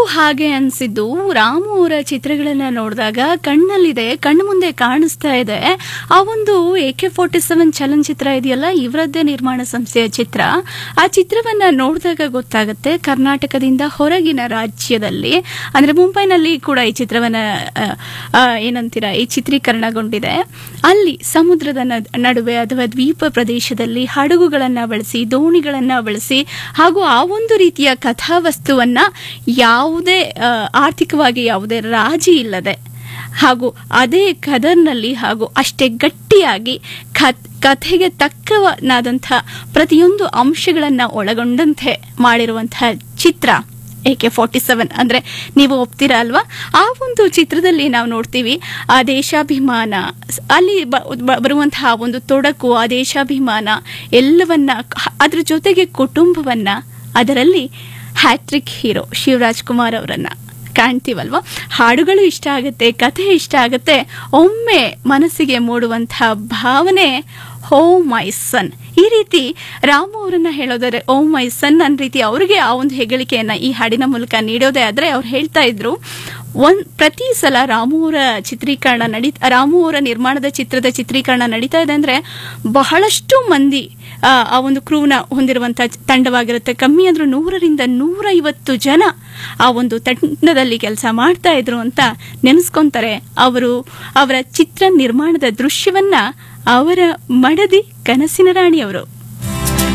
ಹಾಗೆ ಅನ್ಸಿದ್ದು ರಾಮು ಅವರ ಚಿತ್ರಗಳನ್ನ ನೋಡಿದಾಗ ಕಣ್ಣಲ್ಲಿದೆ ಕಣ್ಣು ಮುಂದೆ ಕಾಣಿಸ್ತಾ ಇದೆ ಆ ಒಂದು ಎ ಕೆ ಫೋರ್ಟಿ ಸೆವೆನ್ ಚಲನಚಿತ್ರ ಇದೆಯಲ್ಲ ಇವರದ್ದೇ ನಿರ್ಮಾಣ ಸಂಸ್ಥೆಯ ಚಿತ್ರ ಆ ಚಿತ್ರವನ್ನ ನೋಡಿದಾಗ ಗೊತ್ತಾಗುತ್ತೆ ಕರ್ನಾಟಕದಿಂದ ಹೊರಗಿನ ರಾಜ್ಯದಲ್ಲಿ ಅಂದ್ರೆ ಮುಂಬೈನಲ್ಲಿ ಕೂಡ ಈ ಚಿತ್ರವನ್ನ ಆ, ಆ, ಏನಂತೀರಾ ಈ ಚಿತ್ರೀಕರಣಗೊಂಡಿದೆ ಅಲ್ಲಿ ಸಮುದ್ರದ ನದ್- ನಡುವೆ ಅಥವಾ ದ್ವೀಪ ಪ್ರದೇಶದಲ್ಲಿ ಹಡಗುಗಳನ್ನ ಬಳಸಿ ದೋಣಿಗಳನ್ನ ಬಳಸಿ ಹಾಗೂ ಆ ಒಂದು ರೀತಿಯ ಕಥಾವಸ್ತುವನ್ನ ಯಾವುದೇ ಆ, ಆರ್ಥಿಕವಾಗಿ ಯಾವುದೇ ರಾಜಿ ಇಲ್ಲದೆ ಹಾಗೂ ಅದೇ ಕದರ್ನಲ್ಲಿ ಹಾಗೂ ಅಷ್ಟೇ ಗಟ್ಟಿಯಾಗಿ ಕತ್- ಕಥೆಗೆ ತಕ್ಕವನಾದಂಥ ಪ್ರತಿಯೊಂದು ಅಂಶಗಳನ್ನ ಒಳಗೊಂಡಂತೆ ಮಾಡಿರುವಂತಹ ಚಿತ್ರ ಎ ಕೆ ಫಾರ್ಟಿ ಸೆವೆನ್ ಅಂದ್ರೆ ನೀವು ಒಪ್ತೀರಾ ಅಲ್ವಾ ಆ ಒಂದು ಚಿತ್ರದಲ್ಲಿ ನಾವು ನೋಡ್ತೀವಿ ಆ ದೇಶಾಭಿಮಾನ ಸ್- ಅಲ್ಲಿ ಬ- ಬ- ಬರುವಂತಹ ಒಂದು ತೊಡಕು ಆ ದೇಶಾಭಿಮಾನ ಎಲ್ಲವನ್ನ ಕ- ಅದ್ರ ಜೊತೆಗೆ ಕುಟುಂಬವನ್ನ ಅದರಲ್ಲಿ ಹ್ಯಾಟ್ರಿಕ್ ಹೀರೋ ಶಿವರಾಜ್ ಕುಮಾರ್ ಅವರನ್ನ ಕಾಣ್ತೀವಲ್ವಾ ಹಾಡುಗಳು ಇಷ್ಟ ಆಗುತ್ತೆ ಕಥೆ ಇಷ್ಟ ಆಗುತ್ತೆ ಒಮ್ಮೆ ಮನಸ್ಸಿಗೆ ಮೂಡುವಂತಹ ಭಾವನೆ ಹೋ ಮೈ ಸನ್ ಈ ರೀತಿ ರಾಮು ಅವರನ್ನ ಹೇಳೋದಾದ್ರೆ ಓ ಮೈ ಸನ್ ಅನ್ನೋ ರೀತಿ ಅವರಿಗೆ ಆ ಒಂದು ಹೆಗ್ಗಳಿಕೆಯನ್ನ ಈ ಹಾಡಿನ ಮೂಲಕ ನೀಡೋದೇ ಆದ್ರೆ ಅವ್ರು ಹೇಳ್ತಾ ಇದ್ರು ಒಂದ್ ಪ್ರತಿ ಸಲ ರಾಮು ಅವರ ಚಿತ್ರೀಕರಣ ನಡಿ ರಾಮು ಅವರ ನಿರ್ಮಾಣದ ಚಿತ್ರದ ಚಿತ್ರೀಕರಣ ನಡೀತಾ ಇದೆ ಅಂದ್ರೆ ಬಹಳಷ್ಟು ಮಂದಿ ಆ, ಆ ಒಂದು ಕ್ರೂನ ಹೊಂದಿರುವಂತ ತಂಡವಾಗಿರುತ್ತೆ ಕಮ್ಮಿ ಅಂದ್ರೂ ನೂರರಿಂದ ನೂರೈವತ್ತು ಜನ ಆ ಒಂದು ತಂಡದಲ್ಲಿ ಕೆಲಸ ಮಾಡ್ತಾ ಇದ್ರು ಅಂತ ನೆನೆಸ್ಕೊಂತಾರೆ ಅವರು ಅವರ ಚಿತ್ರ ನಿರ್ಮಾಣದ ದೃಶ್ಯವನ್ನ ಅವರ ಮಡದಿ ಕನಸಿನ ರಾಣಿಯವರು